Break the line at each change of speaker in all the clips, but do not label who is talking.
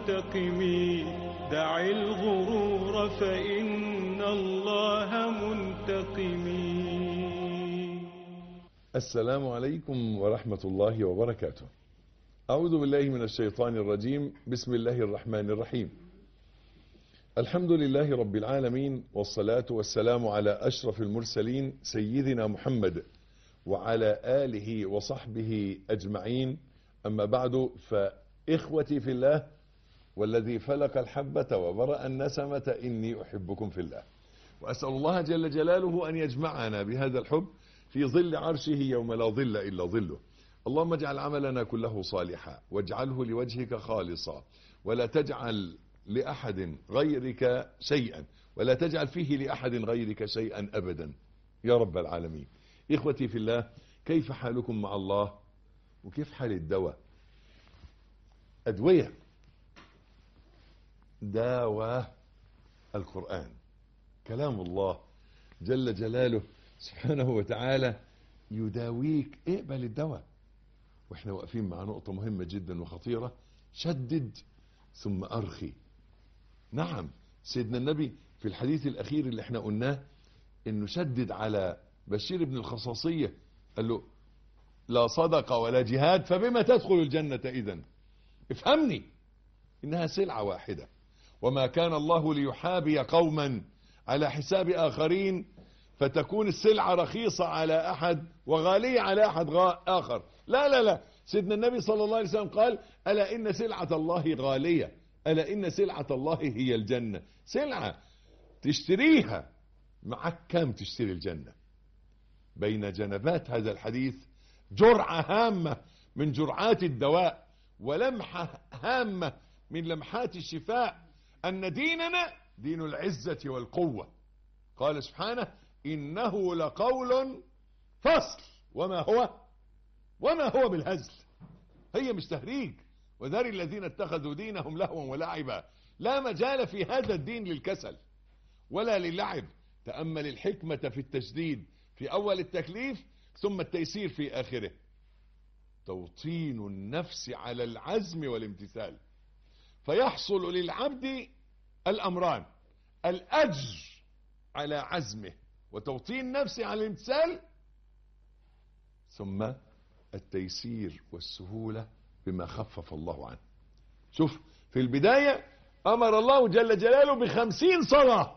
منتقم دع الغرور فإن الله منتقم
السلام عليكم ورحمة الله وبركاته أعوذ بالله من الشيطان الرجيم بسم الله الرحمن الرحيم الحمد لله رب العالمين والصلاة والسلام على أشرف المرسلين سيدنا محمد وعلى آله وصحبه أجمعين أما بعد فإخوتي في الله والذي فلق الحبة وبرأ النسمة إني أحبكم في الله وأسأل الله جل جلاله أن يجمعنا بهذا الحب في ظل عرشه يوم لا ظل إلا ظله اللهم اجعل عملنا كله صالحا واجعله لوجهك خالصا ولا تجعل لأحد غيرك شيئا ولا تجعل فيه لأحد غيرك شيئا أبدا يا رب العالمين إخوتي في الله كيف حالكم مع الله وكيف حال الدواء أدوية دواء القرآن كلام الله جل جلاله سبحانه وتعالى يداويك اقبل الدواء واحنا واقفين مع نقطة مهمة جدا وخطيرة شدد ثم أرخي نعم سيدنا النبي في الحديث الأخير اللي احنا قلناه انه شدد على بشير بن الخصاصية قال له لا صدقة ولا جهاد فبما تدخل الجنة إذا افهمني إنها سلعة واحدة وما كان الله ليحابي قوما على حساب آخرين فتكون السلعة رخيصة على أحد وغالية على أحد آخر لا لا لا سيدنا النبي صلى الله عليه وسلم قال ألا إن سلعة الله غالية ألا إن سلعة الله هي الجنة سلعة تشتريها معك كم تشتري الجنة بين جنبات هذا الحديث جرعة هامة من جرعات الدواء ولمحة هامة من لمحات الشفاء أن ديننا دين العزة والقوة قال سبحانه إنه لقول فصل وما هو وما هو بالهزل هي مش تهريج وذر الذين اتخذوا دينهم لهوا ولعبا لا مجال في هذا الدين للكسل ولا للعب تأمل الحكمة في التشديد في أول التكليف ثم التيسير في آخره توطين النفس على العزم والامتثال فيحصل للعبد الأمران الأجر على عزمه وتوطين نفسه على الامتثال ثم التيسير والسهولة بما خفف الله عنه شوف في البداية أمر الله جل جلاله بخمسين صلاة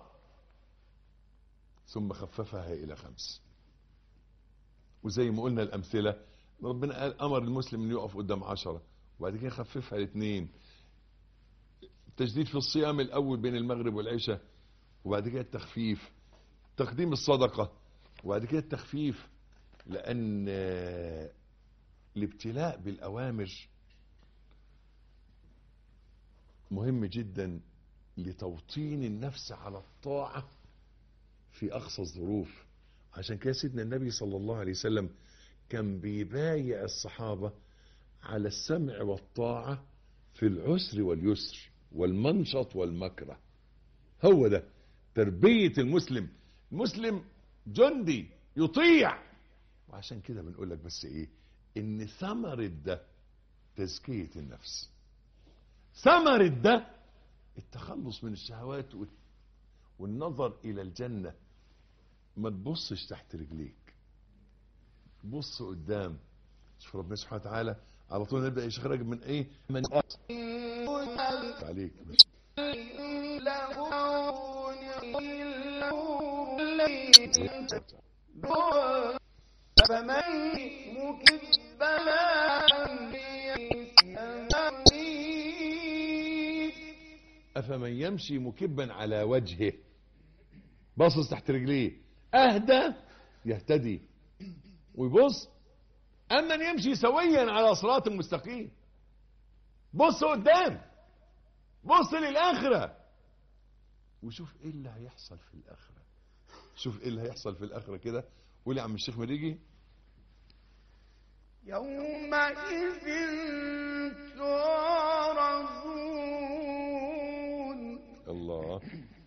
ثم خففها إلى خمس وزي ما قلنا الأمثلة ربنا قال أمر المسلم أن يقف قدام عشرة وبعد كده خففها لاثنين التجديد في الصيام الأول بين المغرب والعشاء وبعد كده التخفيف تقديم الصدقة وبعد كده التخفيف لأن الابتلاء بالأوامر مهم جدا لتوطين النفس على الطاعة في أقصى الظروف عشان كده سيدنا النبي صلى الله عليه وسلم كان بيبايع الصحابة على السمع والطاعة في العسر واليسر والمنشط والمكره هو ده تربية المسلم المسلم جندي يطيع وعشان كده بنقول لك بس ايه ان ثمرة ده تزكية النفس ثمرة ده التخلص من الشهوات والنظر الى الجنة ما تبصش تحت رجليك بص قدام شوف ربنا سبحانه وتعالى على طول نبدأ يا شيخ راجب من ايه من عليك
فمن مكب
أفمن يمشي مكبا على وجهه باصص تحت رجليه أهدى يهتدي ويبص أما يمشي سويا على صراط مستقيم بص قدام بص للآخرة وشوف ايه اللي هيحصل في الآخرة شوف ايه اللي هيحصل في الآخرة كده قول يا عم الشيخ مريجي
يومئذ تعرضون
الله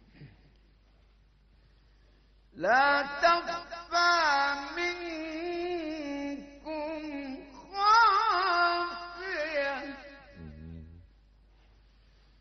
لا تخفى منكم خافية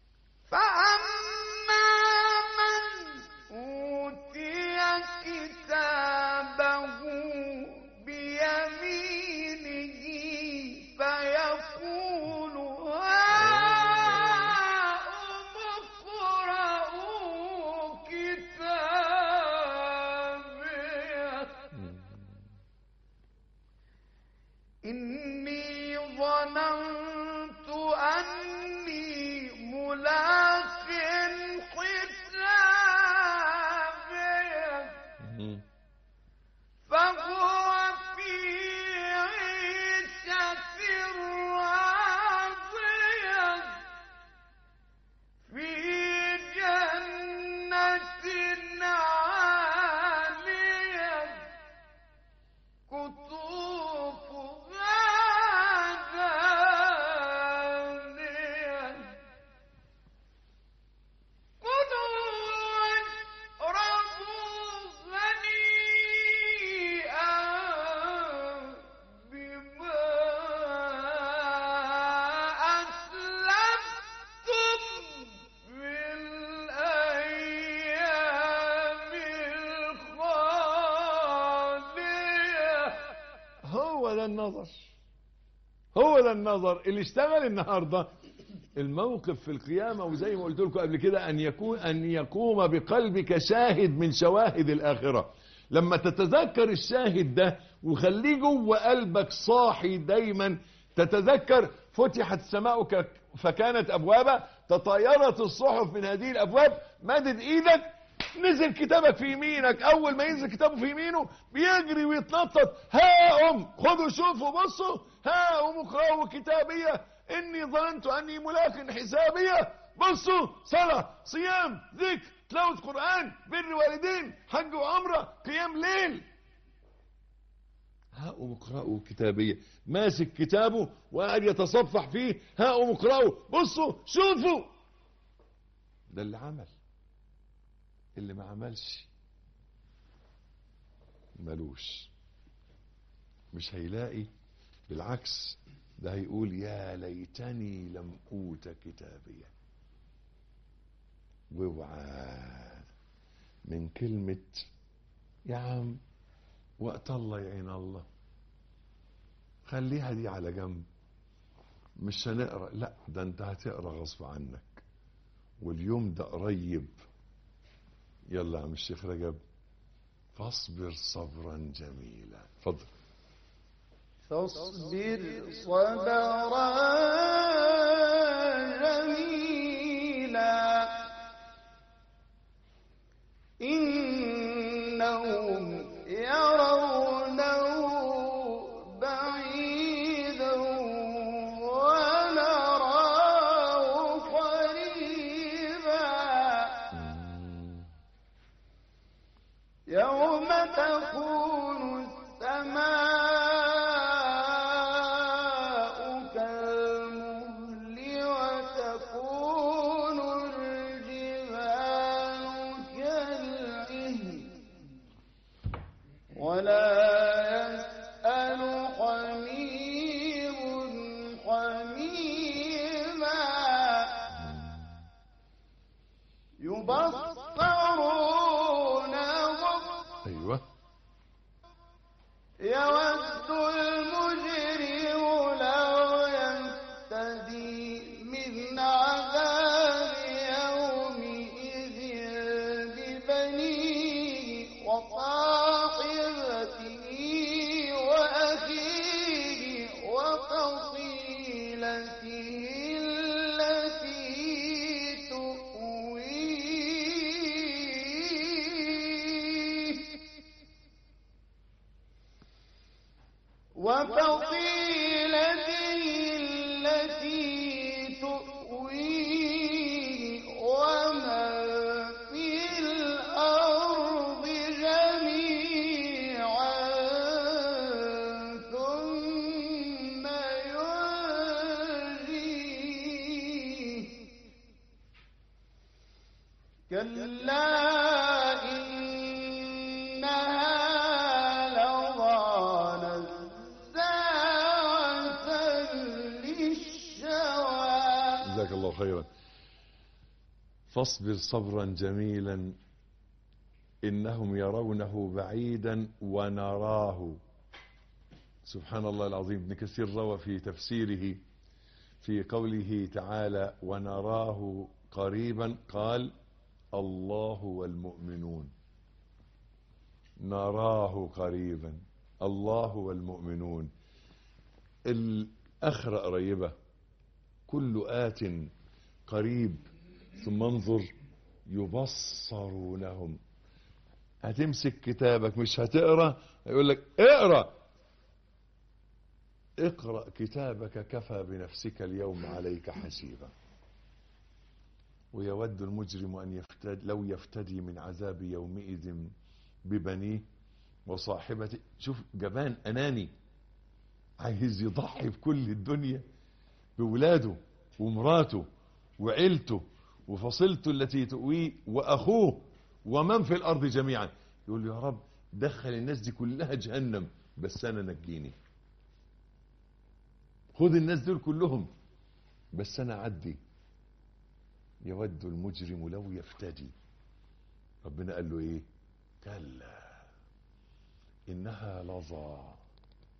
النظر هو ده النظر اللي اشتغل النهارده الموقف في القيامة وزي ما قلت لكم قبل كده أن يكون أن يقوم بقلبك شاهد من شواهد الآخرة لما تتذكر الشاهد ده وخليه جوه قلبك صاحي دايما تتذكر فتحت السماء ك- فكانت أبوابا تطايرت الصحف من هذه الأبواب مدد إيدك نزل كتابك في يمينك أول ما ينزل كتابه في يمينه بيجري ويتنطط ها أم خدوا شوفوا بصوا ها أم اقرأوا كتابية إني ظننت أني ملاق حسابية بصوا صلاة صيام ذكر تلاوة قرآن بر والدين حج وعمرة قيام ليل هاؤم اقرأوا كتابية ماسك كتابه وقاعد يتصفح فيه هاؤم اقرأوا بصوا شوفوا ده اللي عمل اللي ما عملش ملوش مش هيلاقي بالعكس ده هيقول يا ليتني لم اوت كتابيه واوعى من كلمة يا عم وقت الله يعين الله خليها دي على جنب مش هنقرا لا ده انت هتقرا غصب عنك واليوم ده قريب يلا يا عم الشيخ رجب فاصبر صبرا جميلا اتفضل
فاصبر صبرا جميلا إنهم يرونه بعيدا ونراه قريبا يوم تكون السماء كالمهل وتكون الجبال كالعهن ولا يسأل حميم حميما يبصرونهم
ايوه
يود المجرم لو يفتدي من عذاب يومئذ ببنيه وصاحبته وأخيه وفصيلته التي تؤويه وفصيلته التي تؤويه ومن في الأرض جميعا ثم ينجيه كلا إنها لظى نزاعة للشوى
جزاك الله خيرا فاصبر صبرا جميلا انهم يرونه بعيدا ونراه سبحان الله العظيم ابن كثير روى في تفسيره في قوله تعالى ونراه قريبا قال الله والمؤمنون نراه قريبا الله والمؤمنون الأخرى قريبة كل آت قريب ثم انظر يبصرونهم هتمسك كتابك مش هتقرا يقول لك اقرا اقرا كتابك كفى بنفسك اليوم عليك حسيبا ويود المجرم ان يفتد لو يفتدي من عذاب يومئذ ببنيه وصاحبته شوف جبان اناني عايز يضحي بكل الدنيا بولاده ومراته وعيلته وفصيلته التي تؤويه واخوه ومن في الارض جميعا يقول له يا رب دخل الناس دي كلها جهنم بس انا نجيني خد الناس دول كلهم بس انا عدي يود المجرم لو يفتدي ربنا قال له ايه كلا انها لظى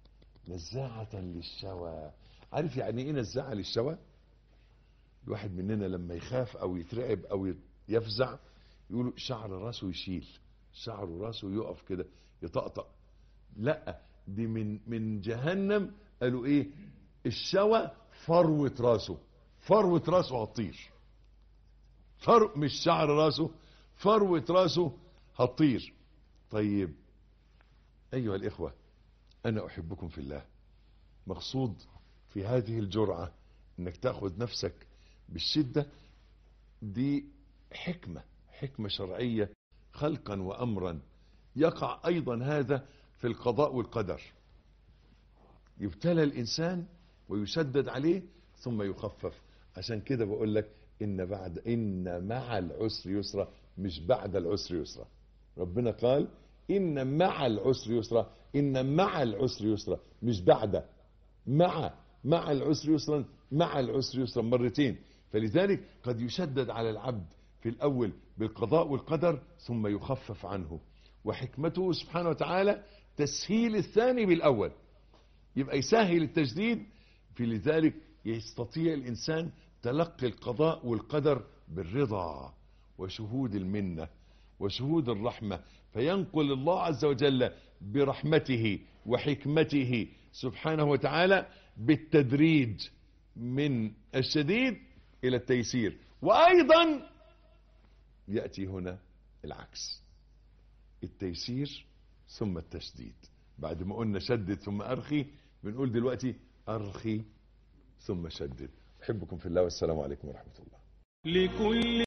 نزاعة للشوى عارف يعني ايه نزاعة للشوى الواحد مننا لما يخاف او يترعب او يفزع يقولوا شعر راسه يشيل شعر راسه يقف كده يطقطق لا دي من من جهنم قالوا ايه الشوى فروة راسه فروة راسه هتطير فر مش شعر راسه فروة راسه هتطير طيب ايها الاخوة انا احبكم في الله مقصود في هذه الجرعة انك تاخذ نفسك بالشدة دي حكمة حكمة شرعية خلقا وامرا يقع ايضا هذا في القضاء والقدر يبتلى الانسان ويشدد عليه ثم يخفف عشان كده بقول لك ان بعد ان مع العسر يسرا مش بعد العسر يسرا ربنا قال ان مع العسر يسرا ان مع العسر يسرا مش بعد مع مع العسر يسرا مع العسر يسرا مرتين فلذلك قد يشدد على العبد في الاول بالقضاء والقدر ثم يخفف عنه وحكمته سبحانه وتعالى تسهيل الثاني بالاول يبقى يسهل التجديد في لذلك يستطيع الانسان تلقي القضاء والقدر بالرضا وشهود المنه وشهود الرحمه فينقل الله عز وجل برحمته وحكمته سبحانه وتعالى بالتدريج من الشديد الى التيسير وايضا ياتي هنا العكس التيسير ثم التشديد بعد ما قلنا شدد ثم ارخي بنقول دلوقتي ارخي ثم شدد احبكم في الله والسلام عليكم ورحمه الله
لكل